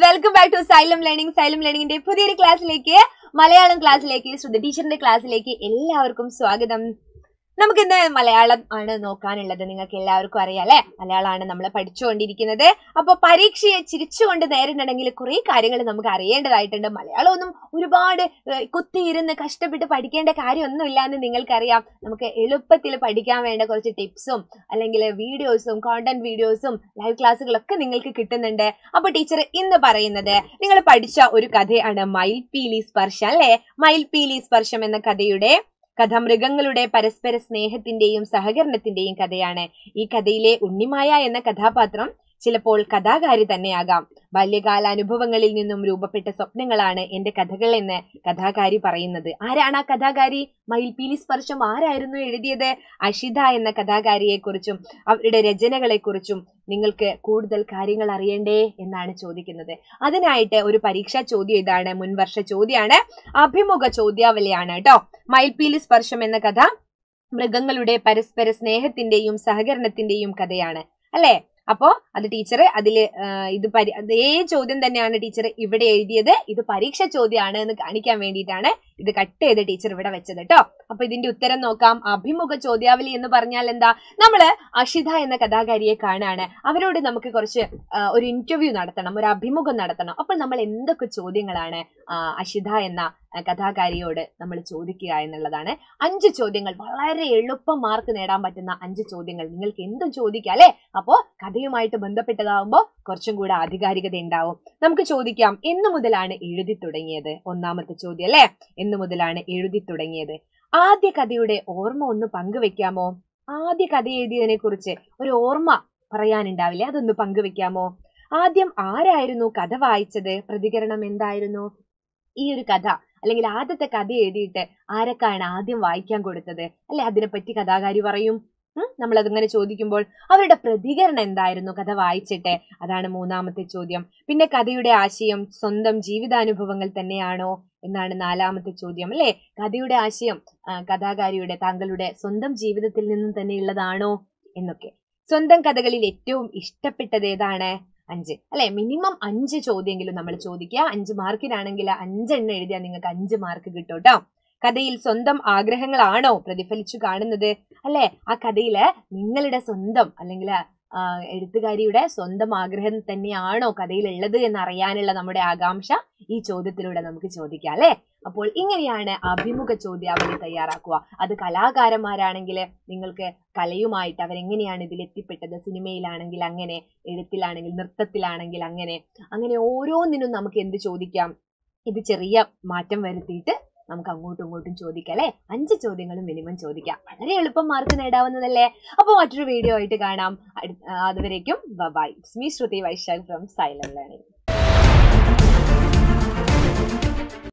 welcome back to Xylem learning Xylem ലേണിംഗിന്റെ പുതിയൊരു ക്ലാസ്സിലേക്ക് മലയാളം ക്ലാസ്സിലേക്ക് ശ്രുതി ടീച്ചറിന്റെ ക്ലാസ്സിലേക്ക് എല്ലാവർക്കും സ്വാഗതം നമുക്ക് ഇന്ന് മലയാളം ആണ് നോക്കാനുള്ളത് നിങ്ങൾക്ക് എല്ലാവർക്കും അറിയാം അല്ലെ മലയാളമാണ് നമ്മൾ പഠിച്ചുകൊണ്ടിരിക്കുന്നത് അപ്പൊ പരീക്ഷയെ ചിരിച്ചുകൊണ്ട് നേരിടണമെങ്കിൽ കുറെ കാര്യങ്ങൾ നമുക്ക് അറിയേണ്ടതായിട്ടുണ്ട് മലയാളം ഒന്നും ഒരുപാട് ഏഹ്, കുത്തിയിരുന്ന് കഷ്ടപ്പെട്ട് പഠിക്കേണ്ട കാര്യമൊന്നുമില്ല എന്ന് നിങ്ങൾക്കറിയാം നമുക്ക് എളുപ്പത്തിൽ പഠിക്കാൻ വേണ്ട കുറച്ച് ടിപ്സും അല്ലെങ്കിൽ വീഡിയോസും കോണ്ടന്റ് വീഡിയോസും ലൈവ് ക്ലാസ്സുകളൊക്കെ നിങ്ങൾക്ക് കിട്ടുന്നുണ്ട് അപ്പൊ ടീച്ചർ ഇന്ന് പറയുന്നത് നിങ്ങൾ പഠിച്ച ഒരു കഥയാണ് മയിൽപീലി സ്പർശം അല്ലെ മയിൽപീലി സ്പർശം എന്ന കഥയുടെ കഥ മൃഗങ്ങളുടെ പരസ്പര സ്നേഹത്തിന്റെയും സഹകരണത്തിന്റെയും കഥയാണ് ഈ കഥയിലെ ഉണ്ണിമായ എന്ന കഥാപാത്രം ചിലപ്പോൾ കഥാകാരി തന്നെയാകാം ബാല്യകാല അനുഭവങ്ങളിൽ നിന്നും രൂപപ്പെട്ട സ്വപ്നങ്ങളാണ് എന്റെ കഥകൾ എന്ന് കഥാകാരി പറയുന്നത് ആരാണ് ആ കഥാകാരി മയിൽപീലി സ്പർശം ആരായിരുന്നു എഴുതിയത് അഷിത എന്ന കഥാകാരിയെ കുറിച്ചും അവരുടെ രചനകളെ കുറിച്ചും നിങ്ങൾക്ക് കൂടുതൽ കാര്യങ്ങൾ അറിയണ്ടേ എന്നാണ് ചോദിക്കുന്നത് അതിനായിട്ട് ഒരു പരീക്ഷാ ചോദ്യം ഇതാണ് മുൻവർഷ ചോദ്യമാണ് അഭിമുഖ ചോദ്യാവലിയാണ് കേട്ടോ മയിൽപീലി സ്പർശം എന്ന കഥ മൃഗങ്ങളുടെ പരസ്പര സ്നേഹത്തിന്റെയും സഹകരണത്തിന്റെയും കഥയാണ് അല്ലേ അപ്പോ അത് ടീച്ചർ അതില് ആ, ഇത് പരി അതേ ചോദ്യം തന്നെയാണ് ടീച്ചർ ഇവിടെ എഴുതിയത് ഇത് പരീക്ഷ ചോദ്യമാണ് എന്ന് കാണിക്കാൻ വേണ്ടിയിട്ടാണ് ഇത് കട്ട് ചെയ്ത് ടീച്ചർ ഇവിടെ വെച്ചത് കേട്ടോ അപ്പൊ ഇതിന്റെ ഉത്തരം നോക്കാം അഭിമുഖ ചോദ്യാവലി എന്ന് പറഞ്ഞാൽ എന്താ നമ്മള് അഷിത എന്ന കഥാകാരിയെ കാണാണ് അവരോട് നമുക്ക് കുറച്ച് ആ, ഒരു ഇന്റർവ്യൂ നടത്തണം ഒരു അഭിമുഖം നടത്തണം അപ്പോൾ നമ്മൾ എന്തൊക്കെ ചോദ്യങ്ങളാണ് ആ, അഷിത എന്ന ആ, കഥാകാരിയോട് നമ്മൾ ചോദിക്കുക എന്നുള്ളതാണ് അഞ്ച് ചോദ്യങ്ങൾ വളരെ എളുപ്പം മാർക്ക് നേടാൻ പറ്റുന്ന അഞ്ച് ചോദ്യങ്ങൾ നിങ്ങൾക്ക് എന്തും ചോദിക്കാം അല്ലെ അപ്പോ കഥയുമായിട്ട് ബന്ധപ്പെട്ടതാവുമ്പോ കുറച്ചും കൂടെ ആധികാരികത ഉണ്ടാവും നമുക്ക് ചോദിക്കാം എന്നു മുതലാണ് എഴുതി തുടങ്ങിയത് ഒന്നാമത്തെ ചോദ്യം അല്ലെ എന്നു മുതലാണ് എഴുതി തുടങ്ങിയത് ആദ്യ കഥയുടെ ഓർമ്മ ഒന്ന് പങ്കുവെക്കാമോ ആദ്യ കഥ എഴുതിയതിനെ കുറിച്ച് ഒരു ഓർമ്മ പറയാനുണ്ടാവില്ലേ അതൊന്ന് പങ്കുവെക്കാമോ ആദ്യം ആരായിരുന്നു കഥ വായിച്ചത് പ്രതികരണം എന്തായിരുന്നു ഈ ഒരു കഥ അല്ലെങ്കിൽ ആദ്യത്തെ കഥ എഴുതിയിട്ട് ആരൊക്കെയാണ് ആദ്യം വായിക്കാൻ കൊടുത്തത് അല്ലെ അതിനെപ്പറ്റി കഥാകാരി പറയും ഉം, നമ്മളതിങ്ങനെ ചോദിക്കുമ്പോൾ അവരുടെ പ്രതികരണം എന്തായിരുന്നു കഥ വായിച്ചിട്ട് അതാണ് മൂന്നാമത്തെ ചോദ്യം പിന്നെ കഥയുടെ ആശയം സ്വന്തം ജീവിതാനുഭവങ്ങൾ തന്നെയാണോ എന്നാണ് നാലാമത്തെ ചോദ്യം അല്ലെ കഥയുടെ ആശയം ആ, കഥാകാരിയുടെ താങ്കളുടെ സ്വന്തം ജീവിതത്തിൽ നിന്നും തന്നെയുള്ളതാണോ എന്നൊക്കെ സ്വന്തം കഥകളിൽ ഏറ്റവും ഇഷ്ടപ്പെട്ടത് ഏതാണ് അഞ്ച് അല്ലെ മിനിമം അഞ്ച് ചോദ്യമെങ്കിലും നമ്മൾ ചോദിക്കുക അഞ്ച് മാർക്കിനാണെങ്കിൽ അഞ്ചെണ്ണം എഴുതിയാൽ നിങ്ങൾക്ക് അഞ്ച് മാർക്ക് കിട്ടും കേട്ടോ കഥയിൽ സ്വന്തം ആഗ്രഹങ്ങളാണോ പ്രതിഫലിച്ചു കാണുന്നത് അല്ലെ ആ കഥയില് നിങ്ങളുടെ സ്വന്തം അല്ലെങ്കിൽ ആ, എഴുത്തുകാരിയുടെ സ്വന്തം ആഗ്രഹം തന്നെയാണോ കഥയിലുള്ളത് എന്ന് അറിയാനുള്ള നമ്മുടെ ആകാംക്ഷ ഈ ചോദ്യത്തിലൂടെ നമുക്ക് ചോദിക്കാം അല്ലെ അപ്പോൾ ഇങ്ങനെയാണ് അഭിമുഖ ചോദ്യാവലി തയ്യാറാക്കുക അത് കലാകാരന്മാരാണെങ്കിൽ നിങ്ങൾക്ക് കലയുമായിട്ട് അവരെങ്ങനെയാണ് ഇതിൽ എത്തിപ്പെട്ടത് സിനിമയിലാണെങ്കിൽ അങ്ങനെ എഴുത്തിലാണെങ്കിൽ നൃത്തത്തിലാണെങ്കിൽ അങ്ങനെ അങ്ങനെ ഓരോന്നിനും നമുക്ക് എന്ത് ചോദിക്കാം ഇത് ചെറിയ മാറ്റം വരുത്തിയിട്ട് നമുക്ക് അങ്ങോട്ടും ഇങ്ങോട്ടും ചോദിക്കാം അല്ലെ അഞ്ച് ചോദ്യങ്ങളും മിനിമം ചോദിക്കാം വളരെ എളുപ്പം മാർക്ക് നേടാവുന്നതല്ലേ അപ്പോൾ മറ്റൊരു വീഡിയോ ആയിട്ട് കാണാം അടു- ആ, അതുവരേക്കും bye it's me Shruti Vaishakh from Xylem learning